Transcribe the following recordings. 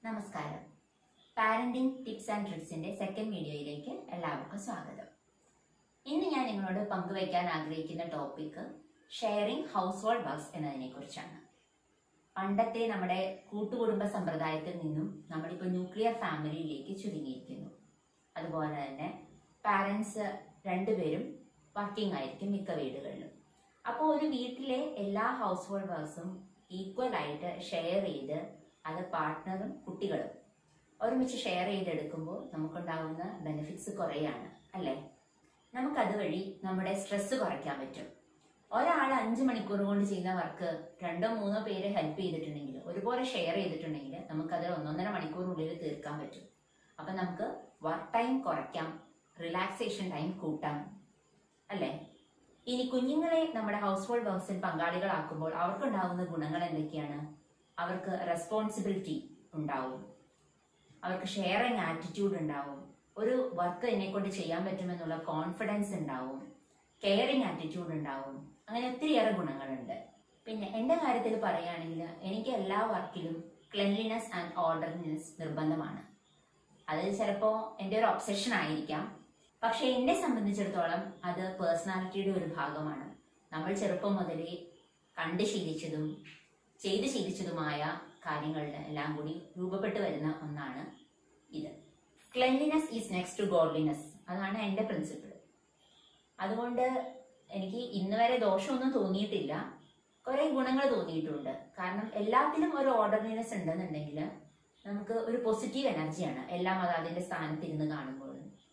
നമസ്കാരം parenting tips and ട്രിക്സിന്റെ second വീഡിയോയിലേക്ക് എല്ലാവർക്കും സ്വാഗതം ഇന്ന് ഞാൻ നിങ്ങളോട് പങ്കുവയ്ക്കാൻ ആഗ്രഹിക്കുന്ന topic sharing household works എന്നതിനെ കുറിച്ചാണ് പണ്ടത്തെ നമ്മുടെ കൂട്ടുകുടുംബ സമ്പ്രദായത്തിൽ നിന്നും നമ്മളിപ്പോൾ ന്യൂക്ലിയർ ഫാമിലിയിലേക്ക് ചുരുങ്ങിയിരിക്കുന്നു അതുപോലെ തന്നെ പാരൻസ് രണ്ടുപേരും വർക്കിംഗ് ആയിരിക്കും മിക്ക വീടുകളിലും അപ്പോൾ ഒരു വീട്ടിലെ എല്ലാ ഹൗസ് ഹോൾഡ് വർക്ക്സും ഈക്വൽ ആയിട്ട് ഷെയർ ചെയ്ത് അത് പാർട്ട്ണറും കുട്ടികളും ഒരുമിച്ച് ഷെയർ ചെയ്തെടുക്കുമ്പോൾ നമുക്കുണ്ടാകുന്ന ബെനിഫിറ്റ്സ് കുറയാണ് അല്ലേ നമുക്കത് വഴി നമ്മുടെ സ്ട്രെസ് കുറയ്ക്കാൻ പറ്റും ഒരാൾ അഞ്ച് മണിക്കൂർ കൊണ്ട് ചെയ്യുന്ന വർക്ക് രണ്ടോ മൂന്നോ പേര് ഹെൽപ്പ് ചെയ്തിട്ടുണ്ടെങ്കിൽ ഒരുപോലെ ഷെയർ ചെയ്തിട്ടുണ്ടെങ്കിൽ നമുക്കത് ഒന്നൊന്നര മണിക്കൂറിനുള്ളിൽ തീർക്കാൻ പറ്റും അപ്പം നമുക്ക് വർക്ക് ടൈം കുറയ്ക്കാം റിലാക്സേഷൻ ടൈം കൂട്ടാം അല്ലേ ഇനി കുഞ്ഞുങ്ങളെ നമ്മുടെ ഹൗസ് ഹോൾഡ് വർക്ക്സിൽ പങ്കാളികളാക്കുമ്പോൾ അവർക്കുണ്ടാകുന്ന ഗുണങ്ങൾ എന്തൊക്കെയാണ് അവർക്ക് റെസ്പോൺസിബിലിറ്റി ഉണ്ടാവും അവർക്ക് ഷെയറിങ് ആറ്റിറ്റ്യൂഡ് ഉണ്ടാവും ഒരു വർക്ക് എന്നെ കൊണ്ട് ചെയ്യാൻ പറ്റുമെന്നുള്ള കോൺഫിഡൻസ് ഉണ്ടാവും കെയറിങ് ആറ്റിറ്റ്യൂഡ് ഉണ്ടാവും അങ്ങനെ ഒത്തിരിയേറെ ഗുണങ്ങളുണ്ട് പിന്നെ എൻ്റെ കാര്യത്തിൽ പറയുകയാണെങ്കിൽ എനിക്ക് എല്ലാ വർക്കിലും ക്ലെൻലിനെസ് ആൻഡ് ഓർഡർനെസ് നിർബന്ധമാണ് അത് ചിലപ്പോൾ എൻ്റെ ഒരു ഒബ്സെഷൻ ആയിരിക്കാം പക്ഷെ എന്നെ സംബന്ധിച്ചിടത്തോളം അത് പേഴ്സണാലിറ്റിയുടെ ഒരു ഭാഗമാണ് നമ്മൾ ചെറുപ്പം മുതലേ കണ്ട് ശീലിച്ചതും ചെയ്ത് ശീലിച്ചതുമായ കാര്യങ്ങളിൽ എല്ലാം കൂടി രൂപപ്പെട്ടു വരുന്ന ഒന്നാണ് ഇത് cleanliness is next to godliness അതാണ് എൻ്റെ പ്രിൻസിപ്പിൾ അതുകൊണ്ട് എനിക്ക് ഇന്ന് വരെ ദോഷമൊന്നും തോന്നിയിട്ടില്ല കുറെ ഗുണങ്ങൾ തോന്നിയിട്ടുണ്ട് കാരണം എല്ലാത്തിലും ഒരു ഓർഡർലിനെസ് ഉണ്ടെന്നുണ്ടെങ്കിൽ നമുക്ക് ഒരു പോസിറ്റീവ് എനർജിയാണ് എല്ലാം അത് അതിന്റെ സ്ഥാനത്ത് ഇരുന്ന് കാണുമ്പോൾ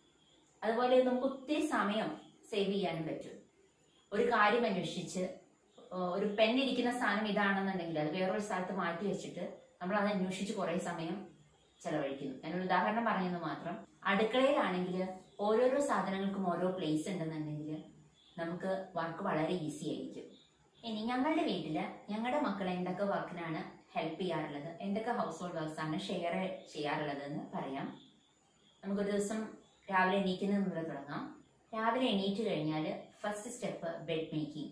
അതുപോലെ നമുക്ക് ഒത്തിരി സമയം സേവ് ചെയ്യാനും പറ്റും ഒരു കാര്യം അന്വേഷിച്ച് ഏഹ് ഒരു പെൻ ഇരിക്കുന്ന സ്ഥാനം ഇതാണെന്നുണ്ടെങ്കിൽ അത് വേറൊരു സ്ഥലത്ത് മാറ്റി വെച്ചിട്ട് നമ്മൾ അത് അന്വേഷിച്ച് കുറെ സമയം ചെലവഴിക്കുന്നു ഞാനൊരു ഉദാഹരണം പറഞ്ഞെന്ന് മാത്രം അടുക്കളയിലാണെങ്കിൽ ഓരോരോ സാധനങ്ങൾക്കും ഓരോ പ്ലേസ് ഉണ്ടെന്നുണ്ടെങ്കിൽ നമുക്ക് വർക്ക് വളരെ ഈസി ആയിരിക്കും ഇനി ഞങ്ങളുടെ വീട്ടില് ഞങ്ങളുടെ മക്കൾ എന്തൊക്കെ വർക്കിനാണ് ഹെൽപ്പ് ചെയ്യാറുള്ളത് എന്തൊക്കെ ഹൗസ് ഹോൾഡ് വർക്ക്സ് ആണ് ഷെയർ ചെയ്യാറുള്ളത് എന്ന് പറയാം നമുക്കൊരു ദിവസം രാവിലെ എണീക്കുന്നത് മുതൽ തുടങ്ങാം രാവിലെ എണീറ്റ് കഴിഞ്ഞാൽ ഫസ്റ്റ് സ്റ്റെപ്പ് ബെഡ് മേക്കിംഗ്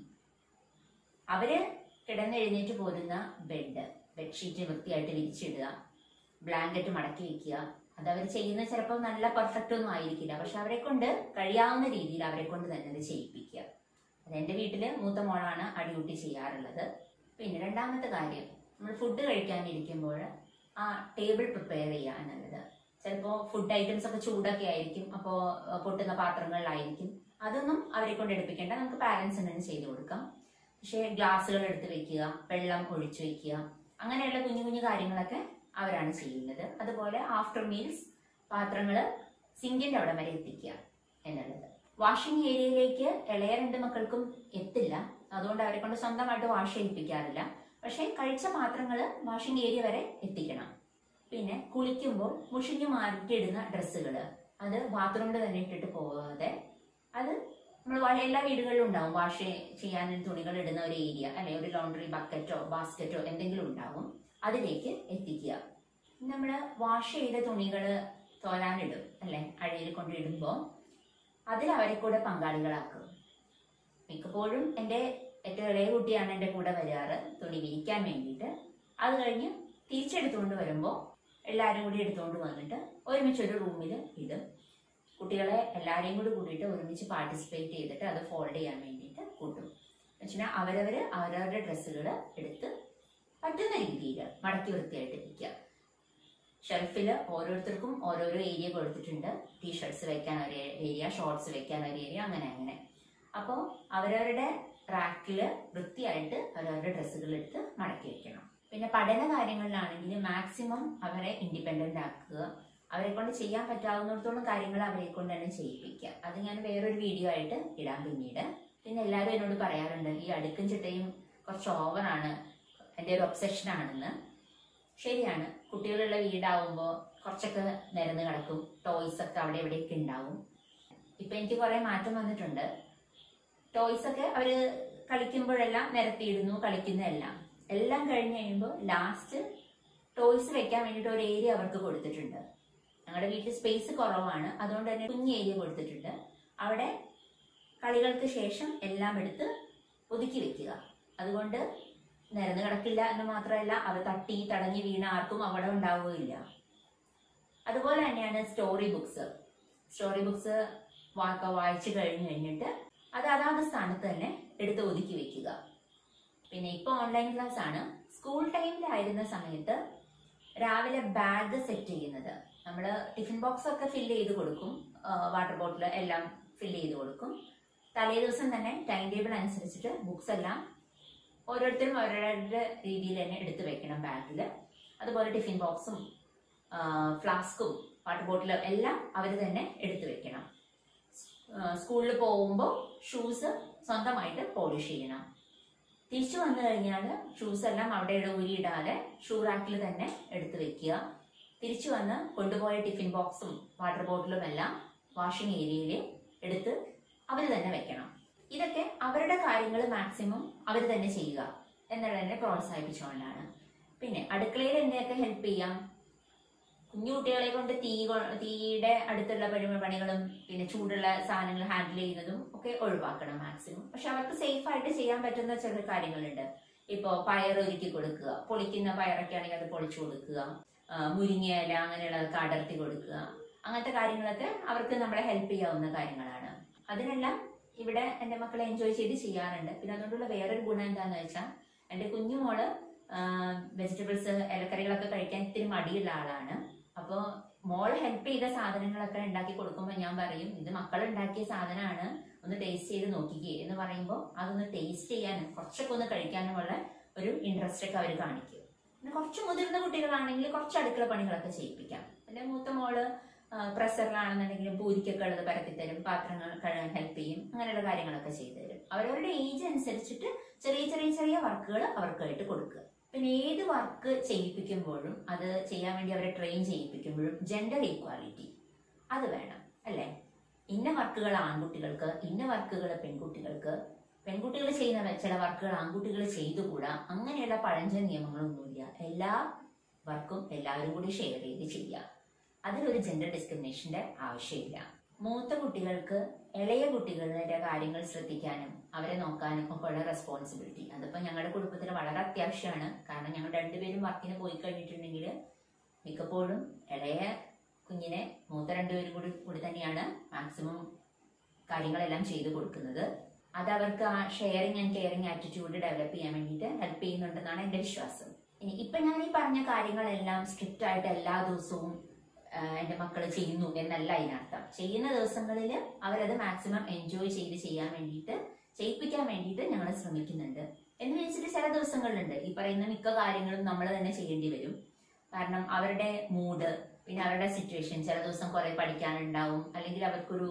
അവര് കിടന്നെഴുന്നേറ്റ് പോരുന്ന ബെഡ് ബെഡ്ഷീറ്റ് വൃത്തിയായിട്ട് വിരിച്ചിടുക ബ്ലാങ്കറ്റ് മടക്കി വെക്കുക അത് അവർ ചെയ്യുന്ന ചിലപ്പോൾ നല്ല പെർഫെക്റ്റ് ഒന്നും ആയിരിക്കില്ല പക്ഷെ അവരെ കൊണ്ട് കഴിയാവുന്ന രീതിയിൽ അവരെ കൊണ്ട് തന്നെ അത് ചെയ്യിപ്പിക്കുക അത് എൻ്റെ വീട്ടില് മൂത്ത മോളാണ് ആ ഡ്യൂട്ടി ചെയ്യാറുള്ളത് പിന്നെ രണ്ടാമത്തെ കാര്യം നമ്മൾ ഫുഡ് കഴിക്കാനിരിക്കുമ്പോൾ ആ ടേബിൾ പ്രിപ്പയർ ചെയ്യുക എന്നുള്ളത് ചിലപ്പോൾ ഫുഡ് ഐറ്റംസ് ഒക്കെ ചൂടൊക്കെ ആയിരിക്കും അപ്പോൾ പൊട്ടുന്ന പാത്രങ്ങളിലായിരിക്കും അതൊന്നും അവരെ കൊണ്ട് എടുപ്പിക്കേണ്ട നമുക്ക് പാരൻസിന് തന്നെ ചെയ്തു കൊടുക്കാം പക്ഷേ ഗ്ലാസ്സുകൾ എടുത്ത് വെക്കുക വെള്ളം ഒഴിച്ചു വെക്കുക അങ്ങനെയുള്ള കുഞ്ഞു കുഞ്ഞു കാര്യങ്ങളൊക്കെ അവരാണ് ചെയ്യുന്നത് അതുപോലെ ആഫ്റ്റർ മീൽസ് പാത്രങ്ങൾ സിങ്കിന്റെ അവിടെ വരെ എത്തിക്കുക എന്നുള്ളത് വാഷിംഗ് ഏരിയയിലേക്ക് ഇളയ രണ്ട് മക്കൾക്കും എത്തില്ല അതുകൊണ്ട് അവരെ കൊണ്ട് സ്വന്തമായിട്ട് വാഷ് ചെയ്യിപ്പിക്കാറില്ല പക്ഷേ കഴിച്ച പാത്രങ്ങൾ വാഷിംഗ് ഏരിയ വരെ എത്തിക്കണം പിന്നെ കുളിക്കുമ്പോൾ മുഷിഞ്ഞു മാറ്റിയിടുന്ന ഡ്രസ്സുകൾ അത് ബാത്റൂമിൽ തന്നെ ഇട്ടിട്ട് പോകാതെ അത് നമ്മൾ എല്ലാ വീടുകളിലും ഉണ്ടാവും വാഷ് ചെയ്യാൻ തുണികൾ ഇടുന്ന ഒരു ഏരിയ അല്ലെ ഒരു ലോണ്ടറി ബക്കറ്റോ ബാസ്ക്കറ്റോ എന്തെങ്കിലും ഉണ്ടാവും അതിലേക്ക് എത്തിക്കുക നമ്മൾ വാഷ് ചെയ്ത തുണികൾ തോരാനിടും അല്ലെ അഴയിൽ കൊണ്ടിടുമ്പോൾ അതിൽ അവരെ കൂടെ പങ്കാളികളാക്കും മിക്കപ്പോഴും എൻ്റെ ഏറ്റവും ഇളയ കുട്ടിയാണ് എൻ്റെ കൂടെ വരാറ് തുണി വിരിക്കാൻ വേണ്ടിയിട്ട് അത് കഴിഞ്ഞ് തിരിച്ചെടുത്തുകൊണ്ട് വരുമ്പോൾ എല്ലാവരും കൂടി എടുത്തുകൊണ്ട് വന്നിട്ട് ഒരുമിച്ച് ഒരു റൂമിൽ ഇടും കുട്ടികളെ എല്ലാവരെയും കൂടി കൂടിയിട്ട് ഒരുമിച്ച് പാർട്ടിസിപ്പേറ്റ് ചെയ്തിട്ട് അത് ഫോൾഡ് ചെയ്യാൻ വേണ്ടിയിട്ട് കൂട്ടും വെച്ചാൽ അവരവർ അവരവരുടെ ഡ്രസ്സുകൾ എടുത്ത് പറ്റുന്ന രീതിയിൽ മടക്കി വൃത്തിയായിട്ട് ഇരിക്കുക ഷെൽഫിൽ ഓരോരുത്തർക്കും ഓരോരോ ഏരിയ കൊടുത്തിട്ടുണ്ട് ടീഷർട്സ് വെക്കാൻ ഒരു ഏരിയ ഷോർട്സ് വെക്കാൻ ഒരു ഏരിയ അങ്ങനെ അങ്ങനെ അപ്പോൾ അവരവരുടെ റാക്കിൽ വൃത്തിയായിട്ട് അവരവരുടെ ഡ്രസ്സുകൾ എടുത്ത് മടക്കി വെക്കണം പിന്നെ പഠന കാര്യങ്ങളിലാണെങ്കിൽ മാക്സിമം അവരെ ഇൻഡിപെൻഡന്റ് ആക്കുക അവരെ കൊണ്ട് ചെയ്യാൻ പറ്റാവുന്നിടത്തോളം കാര്യങ്ങൾ അവരെ കൊണ്ട് തന്നെ ചെയ്യിപ്പിക്കുക അത് ഞാൻ വേറൊരു വീഡിയോ ആയിട്ട് ഇടാം പിന്നീട് പിന്നെ എല്ലാവരും എന്നോട് പറയാറുണ്ട് ഈ അടുക്കും ചിട്ടയും കുറച്ച് ഓവറാണ് എൻ്റെ ഒരു ഒബ്സെഷൻ ആണെന്ന് ശരിയാണ് കുട്ടികളുള്ള വീടാവുമ്പോൾ കുറച്ചൊക്കെ നിരന്ന് കിടക്കും ടോയ്സ് ഒക്കെ അവിടെ ഇവിടെയൊക്കെ ഉണ്ടാവും ഇപ്പൊ എനിക്ക് കുറെ മാറ്റം വന്നിട്ടുണ്ട് ടോയ്സ് ഒക്കെ അവര് കളിക്കുമ്പോഴെല്ലാം നിരത്തിയിടുന്നു കളിക്കുന്നതെല്ലാം എല്ലാം കഴിഞ്ഞ് കഴിയുമ്പോൾ ലാസ്റ്റ് ടോയ്സ് വെക്കാൻ വേണ്ടിയിട്ട് ഒരു ഏരിയ അവർക്ക് കൊടുത്തിട്ടുണ്ട് ഞങ്ങളുടെ വീട്ടിൽ സ്പേസ് കുറവാണ് അതുകൊണ്ട് തന്നെ കുഞ്ഞ് ഏരിയ കൊടുത്തിട്ടുണ്ട് അവിടെ കളികൾക്ക് ശേഷം എല്ലാം എടുത്ത് ഒതുക്കി വെക്കുക അതുകൊണ്ട് നിരന്ന് കിടക്കില്ല എന്ന് മാത്രമല്ല അത് തട്ടി തടഞ്ഞ് വീണ ആർക്കും അവിടെ ഉണ്ടാവുകയില്ല അതുപോലെ തന്നെയാണ് സ്റ്റോറി ബുക്സ് സ്റ്റോറി ബുക്സ് വാക്ക വായിച്ചു കഴിഞ്ഞു കഴിഞ്ഞിട്ട് അത് അതാത് സ്ഥാനത്ത് തന്നെ എടുത്ത് ഒതുക്കി വെക്കുക പിന്നെ ഇപ്പൊ ഓൺലൈൻ ക്ലാസ് ആണ് സ്കൂൾ ടൈമിലായിരുന്ന സമയത്ത് രാവിലെ ബാഗ് സെറ്റ് ചെയ്യുന്നത് നമ്മൾ ടിഫിൻ ബോക്സ് ഒക്കെ ഫില്ല് ചെയ്ത് കൊടുക്കും വാട്ടർ ബോട്ടിൽ എല്ലാം ഫില്ല് ചെയ്ത് കൊടുക്കും തലേ ദിവസം തന്നെ ടൈം ടേബിൾ അനുസരിച്ചിട്ട് ബുക്സ് എല്ലാം ഓരോരുത്തരും അവരവരുടെ രീതിയിൽ തന്നെ എടുത്തു വെക്കണം ബാഗിൽ അതുപോലെ ടിഫിൻ ബോക്സും ഫ്ലാസ്കും വാട്ടർ ബോട്ടിലും എല്ലാം അവർ തന്നെ എടുത്തു വെക്കണം സ്കൂളിൽ പോകുമ്പോൾ ഷൂസ് സ്വന്തമായിട്ട് പോളിഷ് ചെയ്യണം തിരിച്ചു വന്നു കഴിഞ്ഞാൽ ഷൂസ് എല്ലാം അവിടെ ഇവിടെ ഊരിയിടാതെ ഷൂ റാക്കിൽ തന്നെ എടുത്തു വെക്കുക തിരിച്ചു വന്ന് കൊണ്ടുപോയ ടിഫിൻ ബോക്സും വാട്ടർ ബോട്ടിലും എല്ലാം വാഷിംഗ് ഏരിയയിൽ എടുത്ത് അവർ തന്നെ വെക്കണം ഇതൊക്കെ അവരുടെ കാര്യങ്ങൾ മാക്സിമം അവർ തന്നെ ചെയ്യുക എന്നുള്ളതിനെ പ്രോത്സാഹിപ്പിച്ചുകൊണ്ടാണ് പിന്നെ അടുക്കളയിൽ എന്തൊക്കെ ഹെൽപ്പ് ചെയ്യാം കുഞ്ഞു കുട്ടികളെ കൊണ്ട് തീ കൊ- തീയുടെ അടുത്തുള്ള പരി പണികളും പിന്നെ ചൂടുള്ള സാധനങ്ങൾ ഹാൻഡിൽ ചെയ്യുന്നതും ഒക്കെ ഒഴിവാക്കണം മാക്സിമം പക്ഷെ അവർക്ക് സേഫ് ആയിട്ട് ചെയ്യാൻ പറ്റുന്ന ചില കാര്യങ്ങളുണ്ട് ഇപ്പോ പയർ ഒരുക്കി കൊടുക്കുക പൊളിക്കുന്ന പയറൊക്കെ ആണെങ്കിൽ അത് പൊളിച്ചു കൊടുക്കുക ആ, മുരിങ്ങ ഇല അങ്ങനെയുള്ളതൊക്കെ അടർത്തി കൊടുക്കുക അങ്ങനത്തെ കാര്യങ്ങളൊക്കെ അവർക്ക് നമ്മളെ ഹെൽപ്പ് ചെയ്യാവുന്ന കാര്യങ്ങളാണ് അതിനെല്ലാം ഇവിടെ എൻ്റെ മക്കളെ എൻജോയ് ചെയ്ത് ചെയ്യാറുണ്ട് പിന്നെ അതുകൊണ്ടുള്ള വേറൊരു ഗുണം എന്താന്ന് വെച്ചാൽ എൻ്റെ കുഞ്ഞുമോള് വെജിറ്റബിൾസ് ഇലക്കറികളൊക്കെ കഴിക്കാൻ ഇത്തിരി മടിയുള്ള ആളാണ് അപ്പോൾ മോൾ ഹെൽപ്പ് ചെയ്ത സാധനങ്ങളൊക്കെ ഉണ്ടാക്കി കൊടുക്കുമ്പോൾ ഞാൻ പറയും ഇത് മക്കൾ ഉണ്ടാക്കിയ സാധനമാണ് ഒന്ന് ടേസ്റ്റ് ചെയ്ത് നോക്കിക്കേ എന്ന് പറയുമ്പോൾ അതൊന്ന് ടേസ്റ്റ് ചെയ്യാനും കുറച്ചൊക്കെ ഒന്ന് കഴിക്കാനുമുള്ള ഒരു ഇൻട്രസ്റ്റ് ഒക്കെ അവർ കാണിക്കും പിന്നെ കുറച്ച് മുതിർന്ന കുട്ടികളാണെങ്കിൽ കുറച്ച് അടുക്കള പണികളൊക്കെ ചെയ്യിപ്പിക്കാം എൻ്റെ മൂത്ത മോള് പ്രസറിലാണെന്നുണ്ടെങ്കിലും പൂരിക്കൊക്കെ ഉള്ളത് പരത്തിത്തരും പാത്രങ്ങൾ കഴുകാൻ ഹെൽപ്പ് ചെയ്യും അങ്ങനെയുള്ള കാര്യങ്ങളൊക്കെ ചെയ്തു തരും അവരവരുടെ ഏജ് അനുസരിച്ചിട്ട് ചെറിയ ചെറിയ ചെറിയ വർക്കുകൾ അവർക്കായിട്ട് കൊടുക്കുക പിന്നെ ഏത് വർക്ക് ചെയ്യിപ്പിക്കുമ്പോഴും അത് ചെയ്യാൻ വേണ്ടി അവരെ ട്രെയിൻ ചെയ്യിപ്പിക്കുമ്പോഴും ജെൻഡർ ഈക്വാലിറ്റി അത് വേണം അല്ലേ ഇന്ന വർക്കുകൾ ആൺകുട്ടികൾക്ക് ഇന്ന വർക്കുകൾ പെൺകുട്ടികൾക്ക് പെൺകുട്ടികൾ ചെയ്യുന്ന ചില വർക്കുകൾ ആൺകുട്ടികൾ ചെയ്തുകൂടാ അങ്ങനെയുള്ള പഴഞ്ചൻ നിയമങ്ങളൊന്നുമില്ല എല്ലാ വർക്കും എല്ലാവരും കൂടി ഷെയർ ചെയ്ത് ചെയ്യുക അതിലൊരു ജെൻഡർ ഡിസ്ക്രിമിനേഷന്റെ ആവശ്യമില്ല മൂത്ത കുട്ടികൾക്ക് ഇളയ കുട്ടികളുടെ കാര്യങ്ങൾ ശ്രദ്ധിക്കാനും അവരെ നോക്കാനും ഒക്കെ ഉള്ള റെസ്പോൺസിബിലിറ്റി അതിപ്പോ ഞങ്ങളുടെ കുടുംബത്തിന് വളരെ അത്യാവശ്യമാണ് കാരണം ഞങ്ങൾ രണ്ടുപേരും വർക്കിന് പോയി കഴിഞ്ഞിട്ടുണ്ടെങ്കിൽ മിക്കപ്പോഴും ഇളയ കുഞ്ഞിനെ മൂത്ത രണ്ടുപേരും കൂടി കൂടി തന്നെയാണ് മാക്സിമം കാര്യങ്ങളെല്ലാം ചെയ്തു കൊടുക്കുന്നത് അത് അവർക്ക് ആ sharing and caring attitude develop ചെയ്യാൻ വേണ്ടിയിട്ട് ഹെൽപ്പ് ചെയ്യുന്നുണ്ടെന്നാണ് എൻ്റെ വിശ്വാസം ഇനി ഇപ്പൊ ഞാൻ ഈ പറഞ്ഞ കാര്യങ്ങളെല്ലാം സ്ട്രിക്റ്റ് ആയിട്ട് എല്ലാ ദിവസവും ആ, എൻ്റെ മക്കൾ ചെയ്യുന്നു എന്നല്ല അതിനർത്ഥം ചെയ്യുന്ന ദിവസങ്ങളിൽ അവരത് മാക്സിമം എൻജോയ് ചെയ്ത് ചെയ്യാൻ വേണ്ടിയിട്ട് ചെയ്യിപ്പിക്കാൻ വേണ്ടിയിട്ട് ഞങ്ങൾ ശ്രമിക്കുന്നുണ്ട് എന്ന് വെച്ചിട്ട് ചില ദിവസങ്ങളിലുണ്ട് ഈ പറയുന്ന മിക്ക കാര്യങ്ങളും നമ്മൾ തന്നെ ചെയ്യേണ്ടി വരും കാരണം അവരുടെ മൂഡ് പിന്നെ അവരുടെ സിറ്റുവേഷൻ ചില ദിവസം കുറെ പഠിക്കാനുണ്ടാവും അല്ലെങ്കിൽ അവർക്കൊരു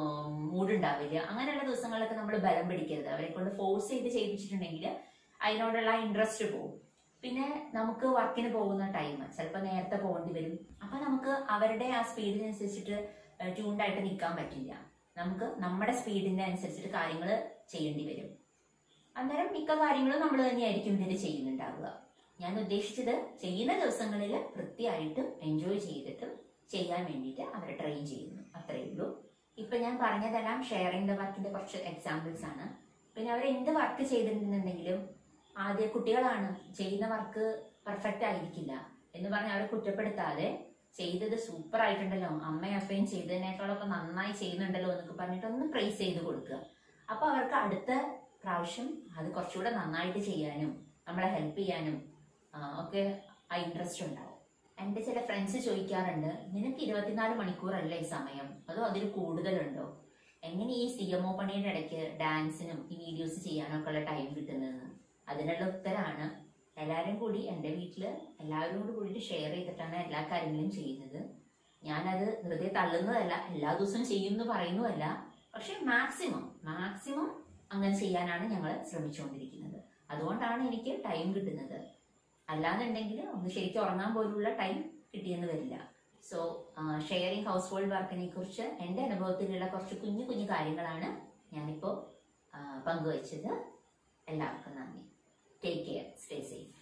മൂഡ് ഉണ്ടാവില്ല അങ്ങനെയുള്ള ദിവസങ്ങളിലൊക്കെ നമ്മൾ ബലം പിടിക്കരുത് അവരെ കൊണ്ട് ഫോഴ്സ് ചെയ്ത് ചെയ്യിപ്പിച്ചിട്ടുണ്ടെങ്കിൽ അതിനോടുള്ള ഇൻട്രസ്റ്റ് പോകും പിന്നെ നമുക്ക് വർക്കിന് പോകുന്ന ടൈം ചിലപ്പോൾ നേരത്തെ പോകേണ്ടി വരും അപ്പൊ നമുക്ക് അവരുടെ ആ സ്പീഡിനനുസരിച്ചിട്ട് ട്യൂൺഡായിട്ട് നിൽക്കാൻ പറ്റില്ല നമുക്ക് നമ്മുടെ സ്പീഡിന്റെ അനുസരിച്ചിട്ട് കാര്യങ്ങൾ ചെയ്യേണ്ടി വരും അന്നേരം മിക്ക കാര്യങ്ങളും നമ്മൾ തന്നെയായിരിക്കും ഇതിൽ ചെയ്യുന്നുണ്ടാവുക ഞാൻ ഉദ്ദേശിച്ചത് ചെയ്യുന്ന ദിവസങ്ങളിൽ വൃത്തിയായിട്ടും എൻജോയ് ചെയ്തിട്ടും ചെയ്യാൻ വേണ്ടിയിട്ട് അവരെ ട്രെയിൻ ചെയ്യുന്നു അത്രയേ ഉള്ളൂ ഇപ്പൊ ഞാൻ പറഞ്ഞതെല്ലാം ഷെയറിംഗ് ദ വർക്കിന്റെ കുറച്ച് എക്സാമ്പിൾസ് ആണ് പിന്നെ അവർ എന്ത് വർക്ക് ചെയ്തിട്ടുണ്ടെങ്കിലും ആദ്യ കുട്ടികളാണ് ചെയ്യുന്ന വർക്ക് പെർഫെക്റ്റ് ആയിരിക്കില്ല എന്ന് പറഞ്ഞ് അവരെ കുറ്റപ്പെടുത്താതെ ചെയ്തത് സൂപ്പർ ആയിട്ടുണ്ടല്ലോ അമ്മയും അപ്പയും ചെയ്തതിനേക്കാളൊക്കെ നന്നായി ചെയ്യുന്നുണ്ടല്ലോ എന്നൊക്കെ പറഞ്ഞിട്ട് ഒന്ന് പ്രൈസ് ചെയ്ത് കൊടുക്കുക അപ്പൊ അവർക്ക് അടുത്ത പ്രാവശ്യം അത് കുറച്ചുകൂടെ നന്നായിട്ട് ചെയ്യാനും നമ്മളെ ഹെൽപ്പ് ചെയ്യാനും ആ, ഒക്കെ ആ ഇൻട്രസ്റ്റ് ഉണ്ടാവും എൻ്റെ ചില ഫ്രണ്ട്സ് ചോദിക്കാറുണ്ട് നിനക്ക് ഇരുപത്തിനാല് മണിക്കൂറല്ലേ ഈ സമയം അതോ അതിൽ കൂടുതലുണ്ടോ എങ്ങനെ ഈ സി എം ഒ പണിയുടെ ഇടയ്ക്ക് ഡാൻസിനും ഈ വീഡിയോസ് ചെയ്യാനൊക്കെ ഉള്ള ടൈം കിട്ടുന്നതെന്ന് അതിനുള്ള ഉത്തരമാണ് എല്ലാവരും കൂടി എൻ്റെ വീട്ടിൽ എല്ലാവരും കൂടി കൂടിയിട്ട് ഷെയർ ചെയ്തിട്ടാണ് എല്ലാ കാര്യങ്ങളും ചെയ്യുന്നത് ഞാനത് വെറുതെ തള്ളുന്നതല്ല എല്ലാ ദിവസവും ചെയ്യും എന്ന് പറയുന്നതല്ല പക്ഷെ മാക്സിമം മാക്സിമം അങ്ങനെ ചെയ്യാനാണ് ഞങ്ങൾ ശ്രമിച്ചുകൊണ്ടിരിക്കുന്നത് അതുകൊണ്ടാണ് എനിക്ക് ടൈം കിട്ടുന്നത് അല്ലാന്നുണ്ടെങ്കിൽ ഒന്ന് ശരിക്കും ഉറങ്ങാൻ പോലുള്ള ടൈം കിട്ടിയെന്ന് വരില്ല സോ ഷെയറിങ് ഹൗസ് ഹോൾഡ് വർക്കിനെ കുറിച്ച് എൻ്റെ അനുഭവത്തിലുള്ള കുറച്ച് കുഞ്ഞു കുഞ്ഞു കാര്യങ്ങളാണ് ഞാനിപ്പോൾ പങ്കുവച്ചത് എല്ലാവർക്കും നന്ദി ടേക്ക് കെയർ സ്റ്റേ സേഫ്